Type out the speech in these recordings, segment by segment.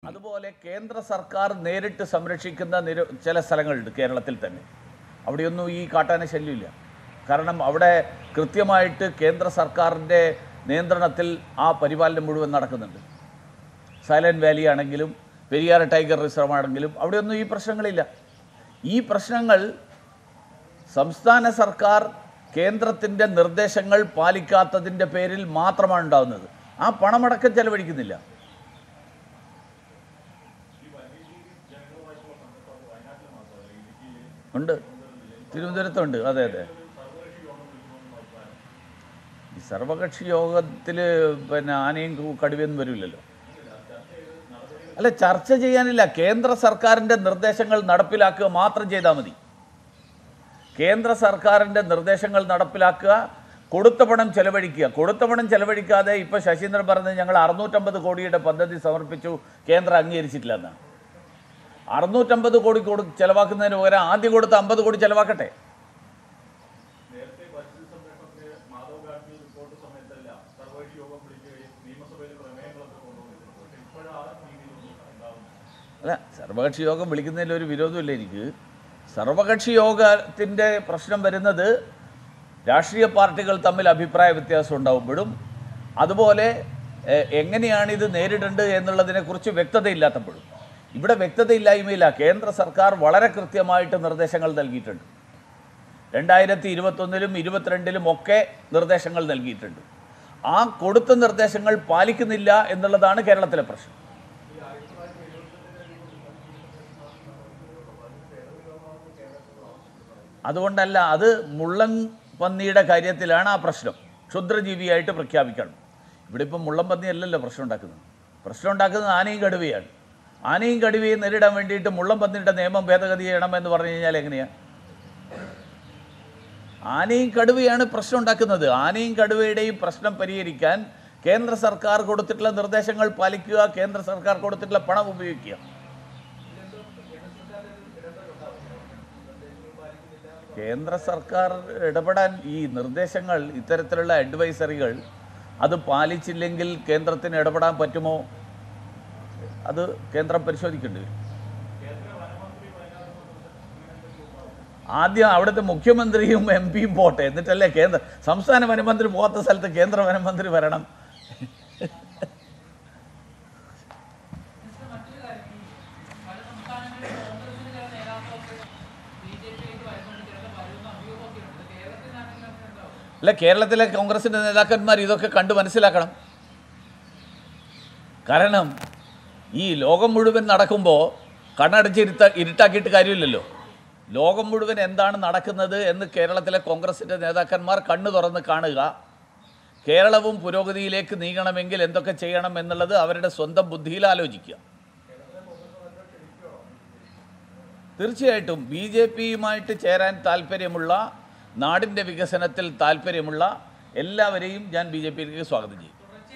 അതുപോലെ കേന്ദ്ര സർക്കാർ നേരിട്ട് സംരക്ഷിക്കുന്ന നിര ചില സ്ഥലങ്ങളുണ്ട് കേരളത്തിൽ തന്നെ അവിടെയൊന്നും ഈ കാട്ടാന ശല്യമില്ല കാരണം അവിടെ കൃത്യമായിട്ട് കേന്ദ്ര സർക്കാരിൻ്റെ നിയന്ത്രണത്തിൽ ആ പരിപാലനം മുഴുവൻ നടക്കുന്നുണ്ട് സൈലന്റ് വാലി ആണെങ്കിലും പെരിയാർ ടൈഗർ റിസർവ് ആണെങ്കിലും അവിടെയൊന്നും ഈ പ്രശ്നങ്ങളില്ല ഈ പ്രശ്നങ്ങൾ സംസ്ഥാന സർക്കാർ കേന്ദ്രത്തിൻ്റെ നിർദ്ദേശങ്ങൾ പാലിക്കാത്തതിൻ്റെ പേരിൽ മാത്രമാണ് ഉണ്ടാകുന്നത് ആ പണമടക്കം ചെലവഴിക്കുന്നില്ല ഉണ്ട് തിരുവനന്തപുരത്തുണ്ട് അതെ അതെ ഈ സർവകക്ഷി യോഗത്തിൽ പിന്നെ ആനയും കു- കടുവയൊന്നും വരില്ലല്ലോ അല്ല ചർച്ച ചെയ്യാനില്ല കേന്ദ്ര സർക്കാരിൻ്റെ നിർദ്ദേശങ്ങൾ നടപ്പിലാക്കുക മാത്രം ചെയ്താൽ മതി കേന്ദ്ര സർക്കാരിൻ്റെ നിർദ്ദേശങ്ങൾ നടപ്പിലാക്കുക കൊടുത്ത പണം ചെലവഴിക്കുക കൊടുത്ത പണം ചെലവഴിക്കാതെ ഇപ്പോൾ ശശീന്ദ്രൻ പറഞ്ഞത് ഞങ്ങൾ അറുന്നൂറ്റമ്പത് കോടിയുടെ പദ്ധതി സമർപ്പിച്ചു കേന്ദ്രം അംഗീകരിച്ചിട്ടില്ല എന്നാണ് അറുന്നൂറ്റമ്പത് കോടി കൊടു ചെലവാക്കുന്നതിന് പകരം ആദ്യം കൊടുത്ത അമ്പത് കോടി ചെലവാക്കട്ടെ അല്ല സർവകക്ഷി യോഗം വിളിക്കുന്നതിൽ ഒരു വിരോധമില്ല എനിക്ക് സർവകക്ഷി യോഗത്തിൻ്റെ പ്രശ്നം വരുന്നത് രാഷ്ട്രീയ പാർട്ടികൾ തമ്മിൽ അഭിപ്രായ വ്യത്യാസം ഉണ്ടാകുമ്പോഴും അതുപോലെ എ- എങ്ങനെയാണ് ഇത് നേരിടേണ്ടത് എന്നുള്ളതിനെക്കുറിച്ച് വ്യക്തതയില്ലാത്തപ്പോഴും ഇവിടെ വ്യക്തതയില്ലായ്മയില്ല കേന്ദ്ര സർക്കാർ വളരെ കൃത്യമായിട്ട് നിർദ്ദേശങ്ങൾ നൽകിയിട്ടുണ്ട് രണ്ടായിരത്തി ഇരുപത്തൊന്നിലും ഇരുപത്തിരണ്ടിലും ഒക്കെ നിർദ്ദേശങ്ങൾ നൽകിയിട്ടുണ്ട് ആ കൊടുത്ത നിർദ്ദേശങ്ങൾ പാലിക്കുന്നില്ല എന്നുള്ളതാണ് കേരളത്തിലെ പ്രശ്നം അതുകൊണ്ടല്ല അത് മുള്ളൻ പന്നിയുടെ കാര്യത്തിലാണ് ആ പ്രശ്നം ക്ഷുദ്രജീവിയായിട്ട് പ്രഖ്യാപിക്കണം ഇവിടെ ഇപ്പം മുള്ളൻ പന്നി അല്ലല്ലോ പ്രശ്നം ഉണ്ടാക്കുന്നത് പ്രശ്നം ഉണ്ടാക്കുന്നത് ആനയും കടുവയാണ് ആനയും കടുവയും നേരിടാൻ വേണ്ടിയിട്ട് മുള്ളൻ പന്നിയുടെ നിയമം ഭേദഗതി ചെയ്യണമെന്ന് പറഞ്ഞു കഴിഞ്ഞാൽ എങ്ങനെയാണ് ആനയും കടുവയാണ് പ്രശ്നം ഉണ്ടാക്കുന്നത് ആനയും കടുവയുടെയും പ്രശ്നം പരിഹരിക്കാൻ കേന്ദ്ര സർക്കാർ കൊടുത്തിട്ടുള്ള നിർദ്ദേശങ്ങൾ പാലിക്കുക കേന്ദ്ര സർക്കാർ കൊടുത്തിട്ടുള്ള പണം ഉപയോഗിക്കുക കേന്ദ്ര സർക്കാർ ഇടപെടാൻ ഈ നിർദ്ദേശങ്ങൾ ഇത്തരത്തിലുള്ള അഡ്വൈസറികൾ അത് പാലിച്ചില്ലെങ്കിൽ കേന്ദ്രത്തിന് ഇടപെടാൻ പറ്റുമോ അത് കേന്ദ്രം പരിശോധിക്കേണ്ടി വരും ആദ്യം അവിടുത്തെ മുഖ്യമന്ത്രിയും എം പിയും പോട്ടെ എന്നിട്ടല്ലേ കേന്ദ്ര സംസ്ഥാന വനമന്ത്രി പോകാത്ത സ്ഥലത്ത് കേന്ദ്ര വനമന്ത്രി വരണം അല്ല കേരളത്തിലെ കോൺഗ്രസിൻ്റെ നേതാക്കന്മാർ ഇതൊക്കെ കണ്ട് മനസ്സിലാക്കണം കാരണം ഈ ലോകം മുഴുവൻ നടക്കുമ്പോൾ കണ്ണടച്ച് ഇരുത്ത ഇരുട്ടാക്കിയിട്ട് കാര്യമില്ലല്ലോ ലോകം മുഴുവൻ എന്താണ് നടക്കുന്നത് എന്ന് കേരളത്തിലെ കോൺഗ്രസിൻ്റെ നേതാക്കന്മാർ കണ്ണു തുറന്ന് കാണുക കേരളവും പുരോഗതിയിലേക്ക് നീങ്ങണമെങ്കിൽ എന്തൊക്കെ ചെയ്യണം എന്നുള്ളത് അവരുടെ സ്വന്തം ബുദ്ധിയിൽ ആലോചിക്കുക തീർച്ചയായിട്ടും ബി ജെ പിയുമായിട്ട് ചേരാൻ താല്പര്യമുള്ള നാടിൻ്റെ വികസനത്തിൽ താല്പര്യമുള്ള എല്ലാവരെയും ഞാൻ ബി ജെ പിയിലേക്ക് സ്വാഗതം ചെയ്യും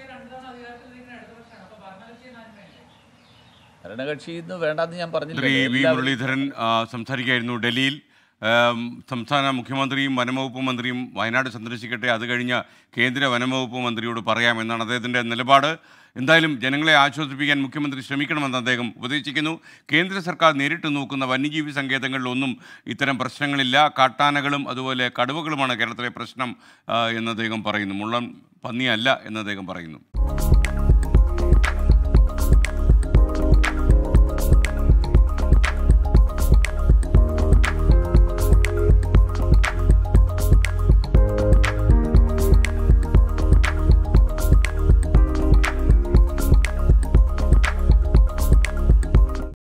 ഭരണകക്ഷി ഇന്ന് വേണ്ടെന്ന് ഞാൻ പറഞ്ഞില്ല ശ്രീ വി എല്ലാവരും- മുരളീധരൻ ആ, സംസാരിക്കുകയായിരുന്നു ഡൽഹിയിൽ ആം, സംസ്ഥാന മുഖ്യമന്ത്രിയും വനംവകുപ്പ് മന്ത്രിയും വയനാട് സന്ദർശിക്കട്ടെ അത് കഴിഞ്ഞ് കേന്ദ്ര വനംവകുപ്പ് മന്ത്രിയോട് പറയാമെന്നാണ് അദ്ദേഹത്തിൻ്റെ നിലപാട് എന്തായാലും ജനങ്ങളെ ആശ്വസിപ്പിക്കാൻ മുഖ്യമന്ത്രി ശ്രമിക്കണമെന്ന് അദ്ദേഹം ഉപദേശിക്കുന്നു കേന്ദ്ര സർക്കാർ നേരിട്ട് നോക്കുന്ന വന്യജീവി സങ്കേതങ്ങളിലൊന്നും ഇത്തരം പ്രശ്നങ്ങളില്ല കാട്ടാനകളും അതുപോലെ കടുവകളുമാണ് കേരളത്തിലെ പ്രശ്നം ആ, എന്ന് അദ്ദേഹം പറയുന്നു മുള്ളൻ പന്നിയല്ല എന്ന് അദ്ദേഹം പറയുന്നു